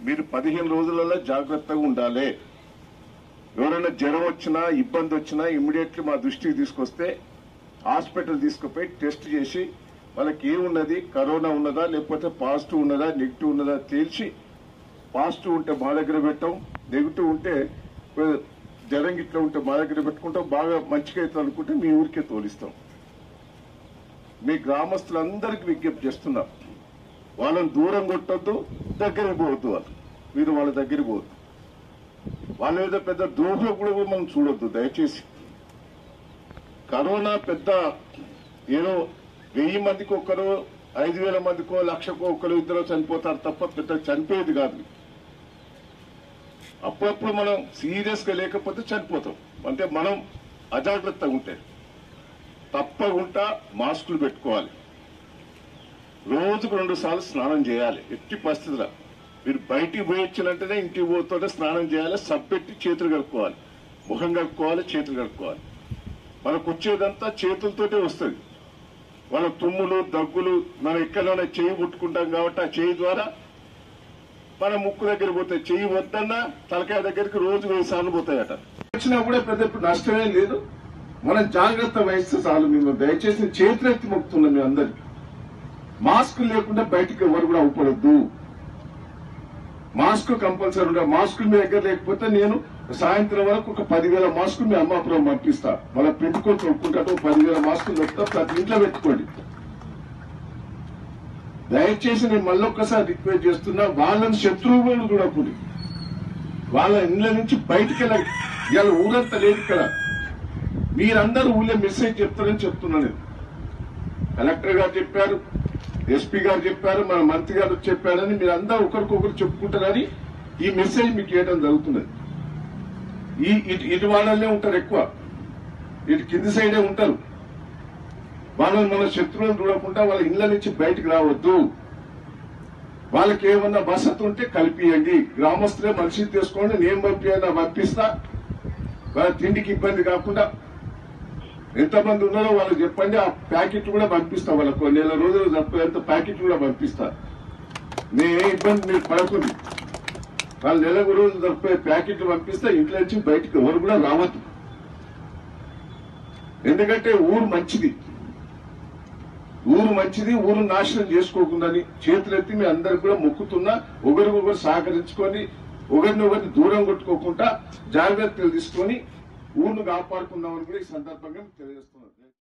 మీరు పదిహేను రోజులలో జాగ్రత్తగా ఉండాలి ఎవరైనా జ్వరం వచ్చినా ఇబ్బంది వచ్చినా ఇమ్మీడియట్లీ మా దృష్టికి తీసుకొస్తే హాస్పిటల్ తీసుకుపోయి టెస్ట్ చేసి వాళ్ళకి ఏమున్నది కరోనా ఉన్నదా లేకపోతే పాజిటివ్ ఉన్నదా నెగిటివ్ ఉన్నదా తేల్చి పాజిటివ్ ఉంటే మా దగ్గర పెట్టాం నెగిటివ్ ఉంటే ఏ, జ్వరం గిట్ల ఉంటే మా దగ్గర పెట్టుకుంటాం బాగా మంచిగా అవుతుంది అనుకుంటే మీ ఊరికే తోలిస్తాం మీ గ్రామస్తులందరికీ విజ్ఞప్తి చేస్తున్నాం వాళ్ళని దూరం కొట్టొద్దు దగ్గరికి పోవద్దు వాళ్ళు మీరు వాళ్ళ దగ్గరికి పోవద్దు వాళ్ళ మీద పెద్ద ద్రోహులు కూడా మనం చూడొద్దు దయచేసి కరోనా పెద్ద ఏదో వెయ్యి మందికి ఒక్కరు ఐదు వేల మందికో లక్షకో ఒక్కరు ఇద్దరు చనిపోతారు తప్ప పెద్ద చనిపోయేది కాదు అప్పుడప్పుడు మనం సీరియస్ గా లేకపోతే చనిపోతాం అంటే మనం అజాగ్రత్తగా ఉంటే తప్పకుండా మాస్కులు పెట్టుకోవాలి రోజుకు రెండు సార్లు స్నానం చేయాలి ఎట్టి పరిస్థితుల్లో మీరు బయటికి పోయి వచ్చినట్టునే ఇంటికి పోతుంటే స్నానం చేయాలి సబ్బెట్టి చేతులు కడుక్కోవాలి ముఖం కడుక్కోవాలి చేతులు కడుక్కోవాలి మనకు వచ్చేదంతా చేతులతోటే వస్తుంది వాళ్ళ తుమ్ములు దగ్గులు మనం ఎక్కడైనా చేయి పుట్టుకుంటాం కాబట్టి ఆ చేయి ద్వారా మన ముక్కు దగ్గర పోతాయి చెయ్యి వద్దన్నా తలకాయ దగ్గరికి రోజు వెయ్యి సార్లు పోతాయట వచ్చినా కూడా పెద్ద నష్టమే లేదు మనం జాగ్రత్త వహిస్తే చాలు మేము దయచేసి చేతులు ఎత్తి మొక్కుతున్నాం మీ అందరికి మాస్క్ లేకుండా బయటికి ఎవరు కూడా అవపడద్దు మాస్క్ కంపల్సరీ ఉండాలి మాస్కులు మీ దగ్గర లేకపోతే నేను సాయంత్రం వరకు ఒక పదివేల మాస్కులు మీ అమ్మాపురం పంపిస్తా మళ్ళీ పెట్టుకొని కొనుక్కుంటాడు పదివేల మాస్కులు పెడతా ప్రతి ఇంట్లో పెట్టుకోండి దయచేసి నేను మళ్ళొక్కసారి రిక్వెస్ట్ చేస్తున్నా వాళ్ళని శత్రువులు చూడకూడదు వాళ్ళ ఇళ్ళ నుంచి బయటికి వెళ్ళాలి ఇవాళ ఊరంతా లేదు ఇక్కడ మీరందరూ ఊళ్ళో మెసేజ్ చెప్తారని చెప్తున్నా నేను కలెక్టర్ గారు చెప్పారు ఎస్పీ గారు చెప్పారు మన మంత్రి గారు చెప్పారని మీరు అందరూ ఒకరికొకరు చెప్పుకుంటారని ఈ మెసేజ్ మీకు ఇవ్వడం జరుగుతున్నది ఈ ఇటు ఇటు వాళ్ళనే ఉంటారు ఎక్కువ ఇటు కింది సైడే ఉంటారు వాళ్ళని మన శత్రువులను చూడకుండా వాళ్ళ ఇళ్ల నుంచి బయటికి రావద్దు వాళ్ళకి ఏమన్నా వసతి ఉంటే కల్పియండి గ్రామస్తులే మనిషిని తీసుకోండి నేను పంపియన్నా పంపిస్తా వాళ్ళ తిండికి ఇబ్బంది కాకుండా ఎంతమంది ఉన్నారో వాళ్ళకి చెప్పండి ఆ ప్యాకెట్ కూడా పంపిస్తా వాళ్ళకు నెల రోజులు తప్పేంత ప్యాకెట్ కూడా పంపిస్తా నేనే ఇబ్బంది మీరు పడకుండా వాళ్ళు నెల రోజులు తప్పే ప్యాకెట్లు పంపిస్తే ఇంట్లో నుంచి బయటికి ఎవరు కూడా రావద్దు ఎందుకంటే ఊరు మంచిది ఊరు మంచిది ఊరు నాశనం చేసుకోకుండాని చేతులెత్తి మీ అందరికి కూడా మొక్కుతున్నా ఒకరికొకరు సహకరించుకొని ఒకరినొకరిని దూరం కొట్టుకోకుండా జాగ్రత్తలు తీసుకొని ఊరును కాపాడుకుందామని కూడా ఈ సందర్భంగా తెలియజేస్తున్నాను